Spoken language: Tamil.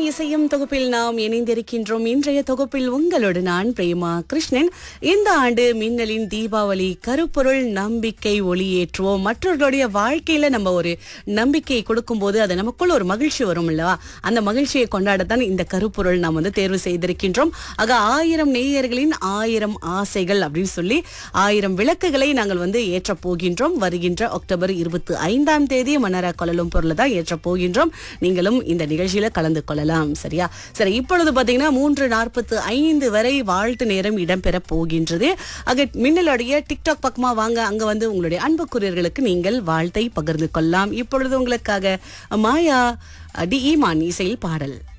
இசையும் தொகுப்பில் நாம் இணைந்திருக்கின்றோம் இன்றைய தொகுப்பில் உங்களோடு நான் பிரேமா கிருஷ்ணன் இந்த ஆண்டு மின்னலின் தீபாவளி கருப்பொருள் நம்பிக்கை ஒளியேற்றுவோம் மற்றவர்களுடைய வாழ்க்கையில நம்ம ஒரு நம்பிக்கையை கொடுக்கும்போது அது நமக்குள்ள ஒரு மகிழ்ச்சி வரும் இல்லவா அந்த மகிழ்ச்சியை கொண்டாடத்தான் இந்த கருப்பொருள் நாம் வந்து தேர்வு செய்திருக்கின்றோம் ஆக ஆயிரம் நேயர்களின் ஆயிரம் ஆசைகள் அப்படின்னு சொல்லி ஆயிரம் விளக்குகளை நாங்கள் வந்து ஏற்றப் போகின்றோம் வருகின்ற அக்டோபர் இருபத்தி ஐந்தாம் தேதி மன்னரா கொள்ளலும் பொருள் தான் ஏற்றப் போகின்றோம் நீங்களும் இந்த நிகழ்ச்சியில கலந்து கொள்ளலாம் சரியா சரி இப்பொழுது பாத்தீங்கன்னா மூன்று நாற்பத்து ஐந்து வரை வாழ்த்து நேரம் இடம்பெற போகின்றது ஆக மின்னலுடைய டிக்டாக் பக்கமா வாங்க அங்க வந்து உங்களுடைய அன்புக்குரியர்களுக்கு நீங்கள் வாழ்த்தை பகிர்ந்து கொள்ளலாம் இப்பொழுது உங்களுக்காக மாயா டி ஈமான் இசையில் பாடல்